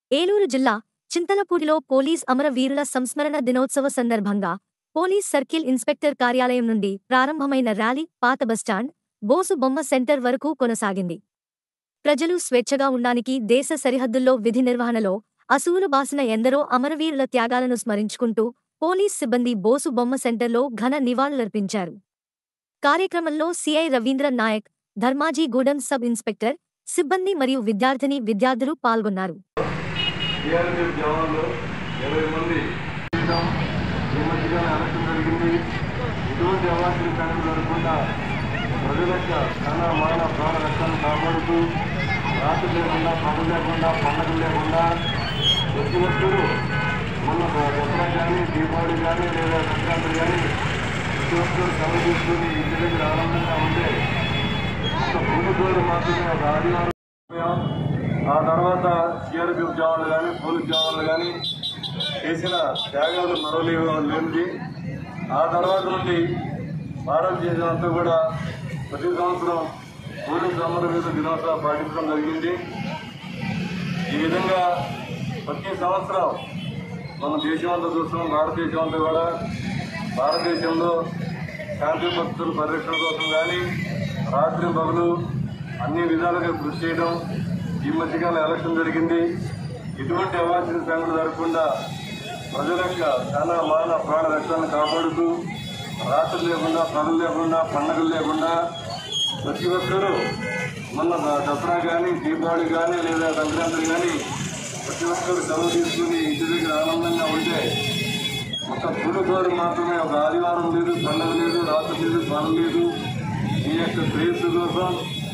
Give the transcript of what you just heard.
ఏలూరు జిల్లా చింతలపూడిలో పోలీస్ అమరవీరుల సంస్మరణ దినోత్సవ సందర్భంగా పోలీస్ సర్కిల్ ఇన్స్పెక్టర్ కార్యాలయం నుండి ప్రారంభమైన ర్యాలీ పాత బస్టాండ్ బోసు బొమ్మ సెంటర్ వరకు కొనసాగింది ప్రజలు స్వేచ్ఛగా ఉండానికి దేశ సరిహద్దుల్లో విధి నిర్వహణలో అసువులు బాసిన ఎందరో అమరవీరుల త్యాగాలను స్మరించుకుంటూ పోలీస్ సిబ్బంది బోసు బొమ్మ సెంటర్లో ఘన నివాళులర్పించారు కార్యక్రమంలో CI Ravindra Naik Dharmajigudem sub inspector సిబ్బంది మరియు విద్యార్థిని విద్యార్థులు పాల్గొన్నారు టీఆర్ఎస్ జవాన్లు ఇరవై మంది చేశాం. ఈ మధ్యకాలం ఎలక్షన్ జరిగింది ఇటువంటి అవాంఛనీయ కార్యక్రమాలు జరగకుండా ప్రజల యొక్క ధన మాన ప్రాణ రక్షణను కాపాడుతూ రాత్రి లేకుండా పగలు లేకుండా పండగలు లేకుండా ప్రతి ఒక్కరూ మొన్న దసరా కానీ దీపావళి కానీ లేదా సంక్రాంతి కానీ ప్రతి ఒక్కరు సెలవు తీసుకుని ఇంటి దగ్గర ఆనందంగా ఉండే ఒక భూమికోరు మాత్రమే ఒక ఆదివారం ఆ తర్వాత సిఆర్పిఎఫ్ జవాన్లు కానీ పోలీస్ జవాన్లు కానీ చేసిన త్యాగాలు మరవలేవు లేనిది ఆ తర్వాత నుండి భారతదేశం అంతా కూడా ప్రతి సంవత్సరం పోలీస్ అమరవీరుల దినోత్సవం పాటించడం జరిగింది ఈ విధంగా ప్రతి సంవత్సరం మన దేశం అంతా చూస్తున్నాం భారతదేశం అంతా కూడా భారతదేశంలో శాంతి భక్తుల పరిరక్షణ కోసం కానీ రాత్రి పగలు అన్ని విధాలుగా కృషి చేయడం ఈ మధ్యకాలం ఎలక్షన్ జరిగింది ఎటువంటి అవాంఛనీయ సంఘటన జరగకుండా ప్రజల యొక్క ధన మాన ప్రాణ రక్షణను కాపాడుతూ రాత్రి లేకుండా పగలు లేకుండా పండగలు లేకుండా ప్రతి ఒక్కరూ మొన్న ద- దసరా కానీ దీపావళి కానీ లేదా సంక్రాంతి కానీ ప్రతి ఒక్కరు సెలవు తీసుకుని ఇంటి దగ్గర ఆనందంగా ఉంటే ఒక గురుగారు మాత్రమే ఒక ఆదివారం లేదు పండగ లేదు రాత్రి లేదు పని లేదు ఈ యొక్క శ్రేయస్సు కోసం